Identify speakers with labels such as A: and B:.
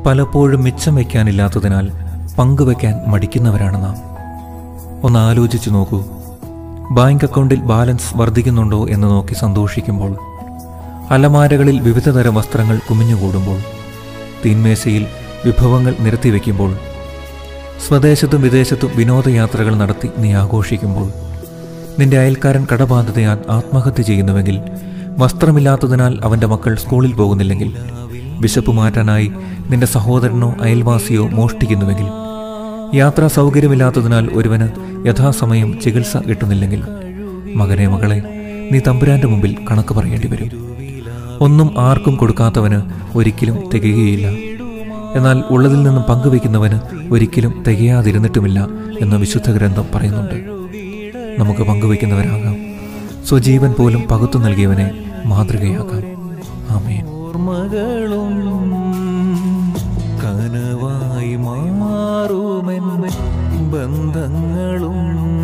A: പലപ്പോഴും മിച്ചം വയ്ക്കാനില്ലാത്തതിനാൽ പങ്കുവെക്കാൻ മടിക്കുന്നവരാണ് നാം ഒന്ന് ആലോചിച്ചു നോക്കൂ ബാങ്ക് അക്കൗണ്ടിൽ ബാലൻസ് വർദ്ധിക്കുന്നുണ്ടോ എന്ന് നോക്കി സന്തോഷിക്കുമ്പോൾ അലമാരകളിൽ വിവിധതരം വസ്ത്രങ്ങൾ കുമിഞ്ഞുകൂടുമ്പോൾ തീന്മേശയിൽ വിഭവങ്ങൾ നിരത്തിവെക്കുമ്പോൾ സ്വദേശത്തും വിദേശത്തും വിനോദയാത്രകൾ നടത്തി നീ ആഘോഷിക്കുമ്പോൾ നിന്റെ അയൽക്കാരൻ കടബാധ്യതയാൽ ആത്മഹത്യ ചെയ്യുന്നുവെങ്കിൽ വസ്ത്രമില്ലാത്തതിനാൽ അവന്റെ മക്കൾ സ്കൂളിൽ പോകുന്നില്ലെങ്കിൽ വിശപ്പ് മാറ്റാനായി നിന്റെ സഹോദരനോ അയൽവാസിയോ മോഷ്ടിക്കുന്നുവെങ്കിൽ യാത്രാ സൗകര്യമില്ലാത്തതിനാൽ ഒരുവന് യഥാസമയം ചികിത്സ കിട്ടുന്നില്ലെങ്കിൽ മകനെ മകളെ നീ തമ്പുരാന്റെ മുമ്പിൽ കണക്ക് പറയേണ്ടി വരും ഒന്നും ആർക്കും കൊടുക്കാത്തവന് ഒരിക്കലും തികയുകയില്ല എന്നാൽ ഉള്ളതിൽ നിന്നും പങ്കുവെക്കുന്നവന് ഒരിക്കലും തികയാതിരുന്നിട്ടുമില്ല എന്ന് വിശുദ്ധ ഗ്രന്ഥം പറയുന്നുണ്ട് നമുക്ക് പങ്കുവെക്കുന്നവരാകാം സ്വജീവൻ പോലും പകുത്തു നൽകിയവനെ മാതൃകയാക്കാം ആമേൻ ഓർമ്മകളും കനവായി മാറുമെൻ ബന്ധങ്ങളും